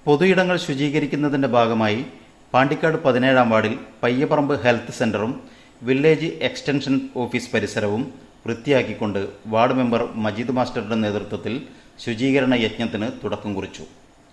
പൊതുയിടങ്ങൾ ശുചീകരിക്കുന്നതിന്റെ ഭാഗമായി പാണ്ടിക്കാട് പതിനേഴാം വാർഡിൽ പയ്യപ്പറമ്പ് ഹെൽത്ത് സെന്ററും വില്ലേജ് എക്സ്റ്റൻഷൻ ഓഫീസ് പരിസരവും വൃത്തിയാക്കിക്കൊണ്ട് വാർഡ് മെമ്പർ മജീദ് മാസ്റ്ററുടെ നേതൃത്വത്തിൽ ശുചീകരണ യജ്ഞത്തിന് തുടക്കം കുറിച്ചു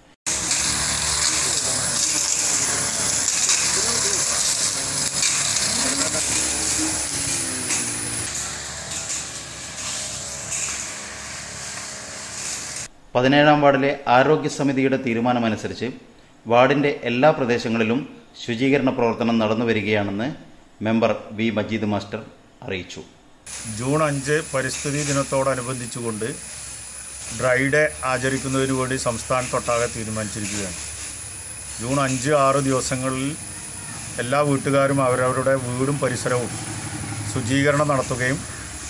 പതിനേഴാം വാർഡിലെ ആരോഗ്യ സമിതിയുടെ തീരുമാനമനുസരിച്ച് വാർഡിന്റെ എല്ലാ പ്രദേശങ്ങളിലും ശുചീകരണ പ്രവർത്തനം നടന്നുവരികയാണെന്ന് മെമ്പർ വി മജീദ് മാസ്റ്റർ അറിയിച്ചു ജൂൺ അഞ്ച് പരിസ്ഥിതി ദിനത്തോടനുബന്ധിച്ചുകൊണ്ട് ഡ്രൈ ഡേ ആചരിക്കുന്നതിന് വേണ്ടി സംസ്ഥാനത്തൊട്ടാകെ തീരുമാനിച്ചിരിക്കുകയാണ് ജൂൺ അഞ്ച് ആറ് ദിവസങ്ങളിൽ എല്ലാ വീട്ടുകാരും അവരവരുടെ വീടും പരിസരവും ശുചീകരണം നടത്തുകയും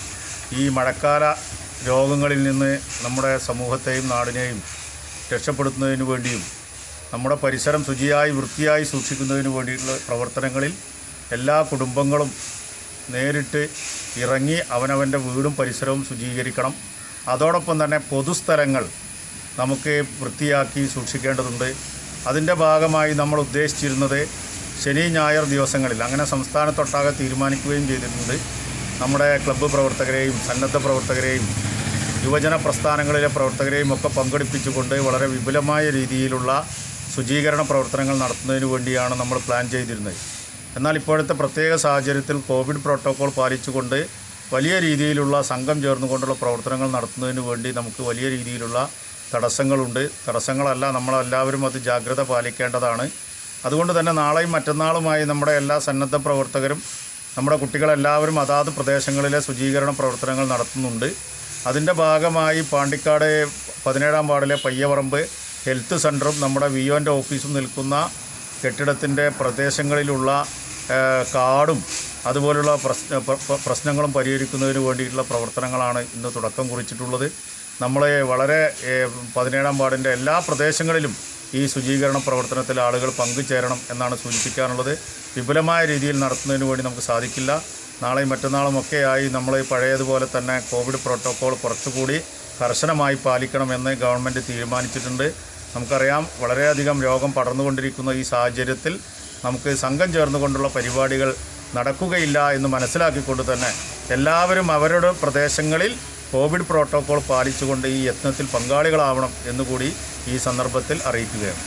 ഈ മഴക്കാല രോഗങ്ങളിൽ നിന്ന് നമ്മുടെ സമൂഹത്തെയും നാടിനെയും രക്ഷപ്പെടുത്തുന്നതിന് വേണ്ടിയും നമ്മുടെ പരിസരം ശുചിയായി വൃത്തിയായി സൂക്ഷിക്കുന്നതിന് വേണ്ടിയിട്ടുള്ള പ്രവർത്തനങ്ങളിൽ എല്ലാ കുടുംബങ്ങളും നേരിട്ട് ഇറങ്ങി അവനവൻ്റെ വീടും പരിസരവും ശുചീകരിക്കണം അതോടൊപ്പം തന്നെ പൊതുസ്ഥലങ്ങൾ നമുക്ക് വൃത്തിയാക്കി സൂക്ഷിക്കേണ്ടതുണ്ട് അതിൻ്റെ ഭാഗമായി നമ്മൾ ഉദ്ദേശിച്ചിരുന്നത് ശനി ഞായർ ദിവസങ്ങളിൽ അങ്ങനെ സംസ്ഥാനത്തൊട്ടാകെ തീരുമാനിക്കുകയും ചെയ്തിട്ടുണ്ട് നമ്മുടെ ക്ലബ്ബ് പ്രവർത്തകരെയും സന്നദ്ധ പ്രവർത്തകരെയും യുവജന പ്രസ്ഥാനങ്ങളിലെ പ്രവർത്തകരെയും ഒക്കെ പങ്കെടുപ്പിച്ചുകൊണ്ട് വളരെ വിപുലമായ രീതിയിലുള്ള ശുചീകരണ പ്രവർത്തനങ്ങൾ നടത്തുന്നതിന് വേണ്ടിയാണ് നമ്മൾ പ്ലാൻ ചെയ്തിരുന്നത് എന്നാൽ ഇപ്പോഴത്തെ പ്രത്യേക സാഹചര്യത്തിൽ കോവിഡ് പ്രോട്ടോകോൾ പാലിച്ചുകൊണ്ട് വലിയ രീതിയിലുള്ള സംഘം ചേർന്നുകൊണ്ടുള്ള പ്രവർത്തനങ്ങൾ നടത്തുന്നതിന് വേണ്ടി നമുക്ക് വലിയ രീതിയിലുള്ള തടസ്സങ്ങളുണ്ട് തടസ്സങ്ങളല്ല നമ്മളെല്ലാവരും അത് ജാഗ്രത പാലിക്കേണ്ടതാണ് അതുകൊണ്ട് തന്നെ നാളെയും മറ്റന്നാളുമായി നമ്മുടെ എല്ലാ സന്നദ്ധ പ്രവർത്തകരും നമ്മുടെ കുട്ടികളെല്ലാവരും അതാത് പ്രദേശങ്ങളിലെ ശുചീകരണ പ്രവർത്തനങ്ങൾ നടത്തുന്നുണ്ട് അതിൻ്റെ ഭാഗമായി പാണ്ടിക്കാട് പതിനേഴാം വാർഡിലെ പയ്യവറമ്പ് ഹെൽത്ത് സെൻറ്ററും നമ്മുടെ വി ഒൻ്റെ ഓഫീസും നിൽക്കുന്ന കെട്ടിടത്തിൻ്റെ പ്രദേശങ്ങളിലുള്ള ഏഹ്, കാടും അതുപോലുള്ള പ്രശ്ന പ്ര- പ്ര- പ്രശ്നങ്ങളും പരിഹരിക്കുന്നതിന് വേണ്ടിയിട്ടുള്ള പ്രവർത്തനങ്ങളാണ് ഇന്ന് തുടക്കം കുറിച്ചിട്ടുള്ളത് നമ്മൾ വളരെ ഏഹ്, പതിനേഴാം വാർഡിൻ്റെ എല്ലാ പ്രദേശങ്ങളിലും ഈ ശുചീകരണ പ്രവർത്തനത്തിൽ ആളുകൾ പങ്കുചേരണം എന്നാണ് സൂചിപ്പിക്കാനുള്ളത് വിപുലമായ രീതിയിൽ നടത്തുന്നതിന് വേണ്ടി നമുക്ക് സാധിക്കില്ല നാളെയും മറ്റന്നാളും ഒക്കെയായി നമ്മൾ പഴയതുപോലെ തന്നെ കോവിഡ് പ്രോട്ടോക്കോൾ കുറച്ചുകൂടി കർശനമായി പാലിക്കണമെന്ന് ഗവൺമെൻറ് തീരുമാനിച്ചിട്ടുണ്ട് നമുക്കറിയാം വളരെയധികം രോഗം പടർന്നുകൊണ്ടിരിക്കുന്ന ഈ സാഹചര്യത്തിൽ നമുക്ക് സംഘം ചേർന്നുകൊണ്ടുള്ള പരിപാടികൾ നടക്കുകയില്ല എന്ന് മനസ്സിലാക്കിക്കൊണ്ട് തന്നെ എല്ലാവരും അവരുടെ പ്രദേശങ്ങളിൽ കോവിഡ് പ്രോട്ടോകോൾ പാലിച്ചുകൊണ്ട് ഈ യത്നത്തിൽ പങ്കാളികളാവണം എന്നുകൂടി ഈ സന്ദർഭത്തിൽ അറിയിക്കുകയാണ്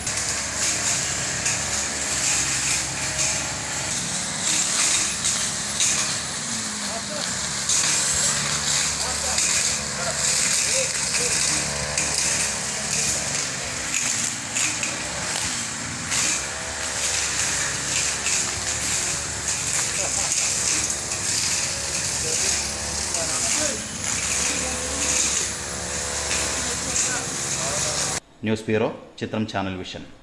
ന്യൂസ് ബ്യൂറോ ചിത്രം ചാനൽ വിഷൻ